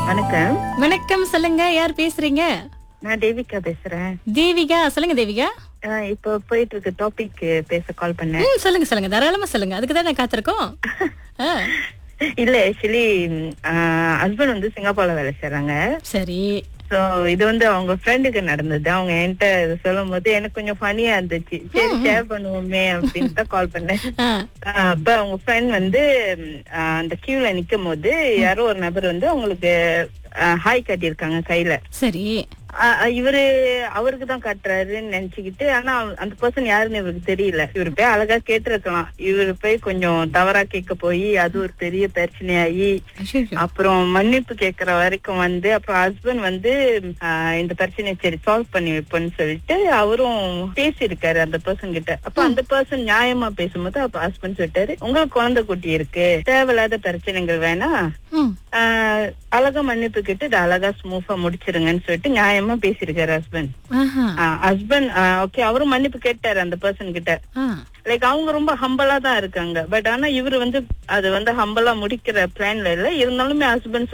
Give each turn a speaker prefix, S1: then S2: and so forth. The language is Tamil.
S1: வணக்கம்
S2: வணக்கம் சொல்லுங்க யார் பேசுறீங்க
S1: நான் தேவிகா பேசுறேன்
S2: தேவிகா சொல்லுங்க தேவிகா
S1: அஹ் இப்போ போயிட்டு இருக்க டாபிக் பேச கால் பண்ணேன்
S2: ம் சொல்லுங்க சொல்லுங்க தாராளமா சொல்லுங்க அதுக்கு தான் நான் காத்திருக்கோம் ஆ,
S1: இல்ல ஆக்சுவலி ஹஸ்பண்ட் வந்து சிங்கப்பூர்ல வேலை செய்றாங்க
S2: சரி
S1: சோ இது வந்து அவங்க ஃப்ரெண்டுக்கு நடந்தது அவங்க என்கிட்ட இதை சொல்லும் போது எனக்கு கொஞ்சம் ஃபனியா இருந்துச்சு சரி ஷேர் பண்ணுவோமே அப்படின்னு தான் கால் பண்ணேன்
S2: ஆ,
S1: ஆஹ் அப்ப அவங்க ஃப்ரெண்ட் வந்து ஆஹ் அந்த கியூல நிக்கும் போது யாரோ ஒரு நபர் வந்து அவங்களுக்கு ஹாய் கட்டியிருக்காங்க கையில
S2: சரி
S1: ஆஹ் ஆஹ் இவரு அவருக்கு தான் காட்டுறாருன்னு நினைச்சுக்கிட்டு ஆனா அவ- அந்த பர்சன் யாருன்னு இவருக்கு தெரியல இவரு போய் அழகா கேட்டிருக்கலாம் இவரு போய் கொஞ்சம் தவறா கேட்க போய் அது ஒரு பெரிய பிரச்சனையாகி
S2: ஐயையோ.
S1: அப்புறம் மன்னிப்பு கேட்கற வரைக்கும் வந்து அப்புறம் ஹஸ்பண்ட் வந்து ஆஹ் இந்த பிரச்சனையை சரி சால்வ் பண்ணி வைப்போம்னு சொல்லிட்டு அவரும் பேசியிருக்காரு அந்த பர்சன் கிட்ட அப்ப அந்த பர்சன் நியாயமா பேசும்போது அப்ப ஹஸ்பண்ட் சொல்லிட்டாரு உங்களுக்கு குழந்தை குட்டி இருக்கு தேவையில்லாத பிரச்சனைகள் வேணாம்
S2: ம்,
S1: ஆஹ் அழகா மன்னிப்பு கேட்டு இதை அழகா ஸ்மூஃபா முடிச்சிருங்கன்னு சொல்லிட்டு நியாயமா பேசியிருக்காரு ஹஸ்பண்ட்
S2: ஆஹா,
S1: ஹஸ்பண்ட் ஓகே அவரும் மன்னிப்பு கேட்டாரு அந்த பர்சன் கிட்ட
S2: ஆ,
S1: லைக் அவங்க ரொம்ப ஹம்பலா தான் இருக்காங்க பட் ஆனா இவரு வந்து அது வந்து ஹம்பலா முடிக்கிற பிளான்ல இல்ல இருந்தாலுமே ஹஸ்பண்ட்